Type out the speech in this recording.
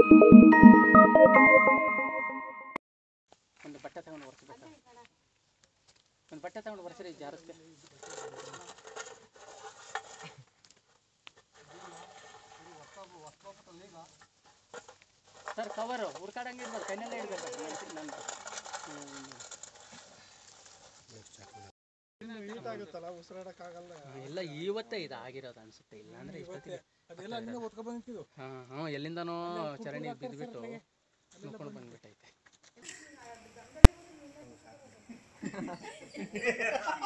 ಒಂದು ಬಟ್ಟೆ ತಗೊಂಡು ಒರೆಸ್ಬೇಕಾ ಒಂದು ಬಟ್ಟೆ ತಗೊಂಡು ಒರೆಸ್ರಿ ಜಾರಸ್ಕೆ ಸರ್ ಕವರು ಹುಡ್ಕಾಡಂಗೆ ಇರ್ಬಾರ್ದು ಕೈನಲ್ಲೇ ಇಡ್ಬೇಕು ನಾನು ಹೀಟ್ ಆಗುತ್ತಲ್ಲ ಉಸಿರಾಡಕ್ಕಾಗಲ್ಲ ಎಲ್ಲ ಇವತ್ತೇ ಇದು ಆಗಿರೋದು ಅನ್ಸುತ್ತೆ ಇಲ್ಲ ಅಂದ್ರೆ ಇಷ್ಟೊತ್ತಿಗೆ ಅದೆಲ್ಲ ಅಲ್ಲಿಂದ ಓದ್ಕೊ ಬಂದಿದ್ದು ಹಾಂ ಹಾಂ ಎಲ್ಲಿಂದನೋ ಚರಂಡಿ ಬಿದ್ದುಬಿಟ್ಟು ನೋಡ್ಕೊಂಡು ಬಂದ್ಬಿಟ್ಟೈತೆ